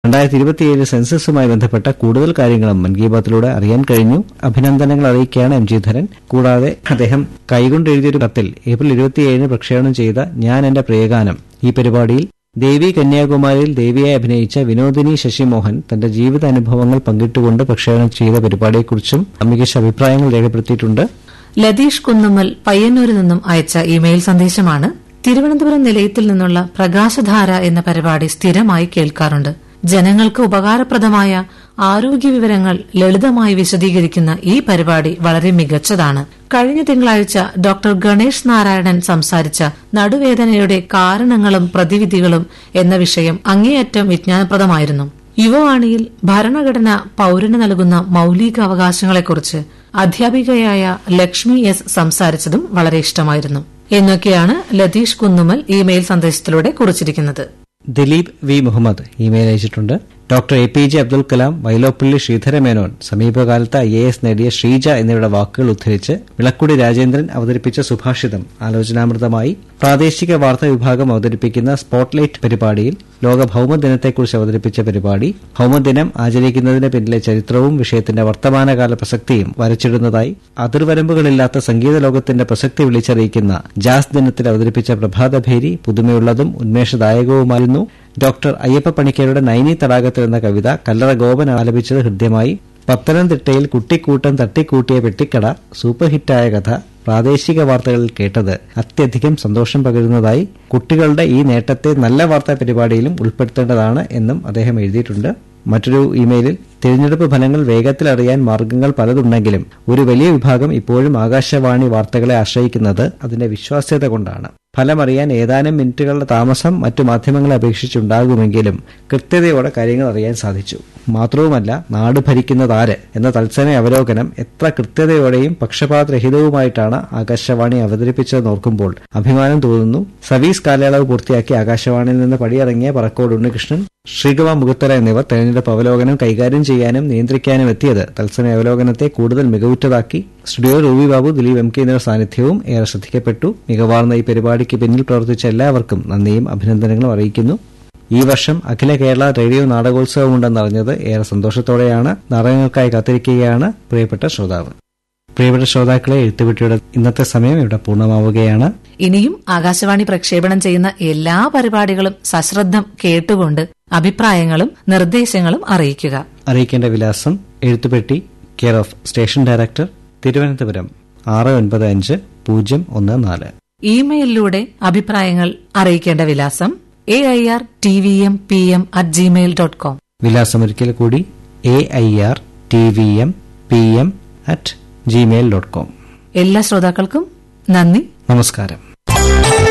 രണ്ടായിരത്തി ഇരുപത്തിയേഴ് സെൻസസുമായി ബന്ധപ്പെട്ട കൂടുതൽ കാര്യങ്ങളും മൻ കി ബാത്തിലൂടെ അറിയാൻ കഴിഞ്ഞു അഭിനന്ദനങ്ങൾ അറിയിക്കുകയാണ് എം ജി ധരൻ കൂടാതെ അദ്ദേഹം കൈകൊണ്ട് എഴുതിയൊരു കത്തിൽ ഏപ്രിൽ ഇരുപത്തിയേഴിന് പ്രക്ഷേപണം ചെയ്ത ഞാൻ എന്റെ പ്രിയഗാനം ഈ പരിപാടിയിൽ ദേവി കന്യാകുമാരിയിൽ ദേവിയായി അഭിനയിച്ച വിനോദിനി ശശിമോഹൻ തന്റെ ജീവിത അനുഭവങ്ങൾ പങ്കിട്ടുകൊണ്ട് പ്രക്ഷേപണം ചെയ്ത പരിപാടിയെക്കുറിച്ചും മികച്ച അഭിപ്രായങ്ങൾ രേഖപ്പെടുത്തിയിട്ടുണ്ട് ലതീഷ് കുന്നുമ്മൽ പയ്യന്നൂരിൽ നിന്നും അയച്ച ഇമെയിൽ സന്ദേശമാണ് തിരുവനന്തപുരം നിലയത്തിൽ നിന്നുള്ള പ്രകാശധാര എന്ന പരിപാടി സ്ഥിരമായി കേൾക്കാറുണ്ട് ജനങ്ങൾക്ക് ഉപകാരപ്രദമായ ആരോഗ്യ വിവരങ്ങൾ ലളിതമായി വിശദീകരിക്കുന്ന ഈ പരിപാടി വളരെ മികച്ചതാണ് കഴിഞ്ഞ തിങ്കളാഴ്ച ഡോക്ടർ ഗണേഷ് നാരായണൻ സംസാരിച്ച നടുവേദനയുടെ കാരണങ്ങളും പ്രതിവിധികളും എന്ന വിഷയം അങ്ങേയറ്റം വിജ്ഞാനപ്രദമായിരുന്നു യുവവാണിയിൽ ഭരണഘടന പൌരന് നൽകുന്ന മൌലിക അവകാശങ്ങളെക്കുറിച്ച് അധ്യാപികയായ ലക്ഷ്മി എസ് സംസാരിച്ചതും വളരെ ഇഷ്ടമായിരുന്നു എന്നൊക്കെയാണ് ലതീഷ് കുന്നുമൽ ഇമെയിൽ സന്ദേശത്തിലൂടെ കുറിച്ചിരിക്കുന്നത് ദിലീപ് വി മുഹമ്മദ് ഇമെയിൽ അയച്ചിട്ടുണ്ട് doctor A P J Abdul Kalam Vyloppilli Sreedhara Menon സമീപകാലത്ത് ഐ എ എസ് നേടിയ ശ്രീജ എന്നിവരുടെ വാക്കുകൾ ഉദ്ധരിച്ച് വിളക്കുടി രാജേന്ദ്രൻ അവതരിപ്പിച്ച സുഭാഷിതം ആലോചനാമൃതമായി പ്രാദേശിക വാർത്താ വിഭാഗം അവതരിപ്പിക്കുന്ന സ്പോട്ട്ലൈറ്റ് പരിപാടിയിൽ ലോക ഭൌമദിനത്തെക്കുറിച്ച് അവതരിപ്പിച്ച പരിപാടി ഭൌമദിനം ആചരിക്കുന്നതിന് പിന്നിലെ ചരിത്രവും വിഷയത്തിന്റെ വർത്തമാനകാല പ്രസക്തിയും വരച്ചിടുന്നതായി അതിർവരമ്പുകളില്ലാത്ത സംഗീത ലോകത്തിന്റെ പ്രസക്തി വിളിച്ചറിയിക്കുന്ന ജാസ് ദിനത്തിൽ അവതരിപ്പിച്ച പ്രഭാതഭേരി പുതുമയുള്ളതും ഉന്മേഷദായകവുമായിരുന്നു ഡോക്ടർ അയ്യപ്പ പണിക്കരുടെ നൈനി തടാകത്തിൽ എന്ന കവിത കല്ലറ ഗോപൻ ആലപിച്ചത് ഹൃദ്യമായി പത്തനംതിട്ടയിൽ കുട്ടിക്കൂട്ടം തട്ടിക്കൂട്ടിയ പെട്ടിക്കട സൂപ്പർ ഹിറ്റായ കഥ പ്രാദേശിക വാർത്തകളിൽ കേട്ടത് അത്യധികം സന്തോഷം പകരുന്നതായി കുട്ടികളുടെ ഈ നേട്ടത്തെ നല്ല വാർത്താ പരിപാടിയിലും ഉൾപ്പെടുത്തേണ്ടതാണ് എന്നും അദ്ദേഹം എഴുതിയിട്ടുണ്ട് മറ്റൊരു ഇമെയിലിൽ തിരഞ്ഞെടുപ്പ് ഫലങ്ങൾ വേഗത്തിൽ അറിയാൻ മാർഗങ്ങൾ പലതുണ്ടെങ്കിലും ഒരു വലിയ വിഭാഗം ഇപ്പോഴും ആകാശവാണി വാർത്തകളെ ആശ്രയിക്കുന്നത് അതിന്റെ വിശ്വാസ്യത കൊണ്ടാണ് ഫലമറിയാൻ ഏതാനും മിനിറ്റുകളുടെ താമസം മറ്റു മാധ്യമങ്ങളെ അപേക്ഷിച്ചുണ്ടാകുമെങ്കിലും കൃത്യതയോടെ കാര്യങ്ങൾ അറിയാൻ സാധിച്ചു മാത്രവുമല്ല നാട് ഭരിക്കുന്നതാര് എന്ന തത്സമയ അവലോകനം എത്ര കൃത്യതയോടെയും പക്ഷപാതരഹിതവുമായിട്ടാണ് ആകാശവാണി അവതരിപ്പിച്ചതെന്ന് ഓർക്കുമ്പോൾ അഭിമാനം തോന്നുന്നു സർവീസ് കാലയളവ് പൂർത്തിയാക്കി ആകാശവാണിയിൽ നിന്ന് പടിയിറങ്ങിയ പറക്കോട് ഉണ്ണികൃഷ്ണൻ ശ്രീകുമാർ മുഖത്തര എന്നിവർ തെരഞ്ഞെടുപ്പ് അവലോകനം കൈകാര്യം ചെയ്യാനും നിയന്ത്രിക്കാനും എത്തിയത് തത്സമയ അവലോകനത്തെ കൂടുതൽ മികവുറ്റതാക്കി studio Ruby Babu Dileep M K എന്നിവർ സാന്നിധ്യവും ഏറെ ശ്രദ്ധിക്കപ്പെട്ടു മികവാർന്ന ഈ പരിപാടിക്ക് പിന്നിൽ പ്രവർത്തിച്ച എല്ലാവർക്കും നന്ദിയും അഭിനന്ദനങ്ങളും അറിയിക്കുന്നു ഈ വർഷം അഖില കേരള റേഡിയോ നാടകോത്സവം ഉണ്ടെന്നറിഞ്ഞത് ഏറെ സന്തോഷത്തോടെയാണ് നാടകങ്ങൾക്കായി കാത്തിരിക്കുകയാണ് പ്രിയപ്പെട്ട ശ്രോതാവ് പ്രിയപ്പെട്ട ശ്രോതാക്കളെ എഴുത്തുപെട്ടിയുടെ ഇന്നത്തെ സമയം ഇവിടെ പൂർണ്ണമാവുകയാണ് ഇനിയും ആകാശവാണി പ്രക്ഷേപണം ചെയ്യുന്ന എല്ലാ പരിപാടികളും സശ്രദ്ധം കേട്ടുകൊണ്ട് അഭിപ്രായങ്ങളും നിർദ്ദേശങ്ങളും അറിയിക്കുക അറിയിക്കേണ്ട വിലാസം എഴുത്തുപെട്ടി care of station director Thiruvananthapuram ആറ് ഒൻപത് അഞ്ച് പൂജ്യം ഒന്ന് നാല് ഇമെയിലിലൂടെ അഭിപ്രായങ്ങൾ അറിയിക്കേണ്ട വിലാസം A I R T V M P M at gmail dot com വിലാസം ഒരിക്കൽ കൂടി A I R T V M P M at gmail dot com എല്ലാ ശ്രോതാക്കൾക്കും നന്ദി നമസ്കാരം